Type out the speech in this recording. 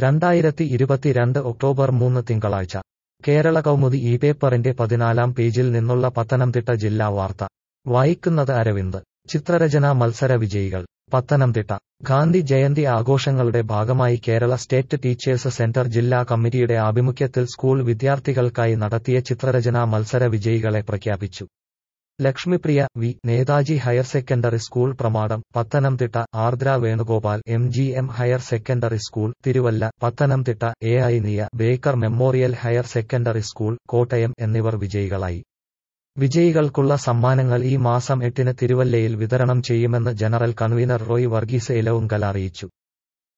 രണ്ടായിരത്തി ഇരുപത്തിരണ്ട് ഒക്ടോബർ മൂന്ന് തിങ്കളാഴ്ച കേരള കൗമുദി ഈ പേപ്പറിന്റെ പതിനാലാം പേജിൽ നിന്നുള്ള പത്തനംതിട്ട ജില്ലാ വാർത്ത വായിക്കുന്നത് അരവിന്ദ് ചിത്രരചനാ മത്സര വിജയികൾ പത്തനംതിട്ട ഗാന്ധി ജയന്തി ആഘോഷങ്ങളുടെ ഭാഗമായി കേരള സ്റ്റേറ്റ് ടീച്ചേഴ്സ് സെന്റർ ജില്ലാ കമ്മിറ്റിയുടെ ആഭിമുഖ്യത്തിൽ സ്കൂൾ വിദ്യാർത്ഥികൾക്കായി നടത്തിയ ചിത്രരചനാ മത്സര വിജയികളെ പ്രഖ്യാപിച്ചു Lakshmipriya V Netaji higher secondary school Pramadam Pathanamthitta Ardra Venugopal M G M higher secondary school Thiruvalla Pathanamthitta A I Niya Baker memorial higher secondary school Kottayam എന്നിവർ വിജയികളായി വിജയികൾക്കുള്ള സമ്മാനങ്ങൾ ഈ മാസം എട്ടിന് തിരുവല്ലയിൽ വിതരണം ചെയ്യുമെന്ന് ജനറൽ കൺവീനർ റോയ് വർഗീസ് ഇലവുങ്കൽ അറിയിച്ചു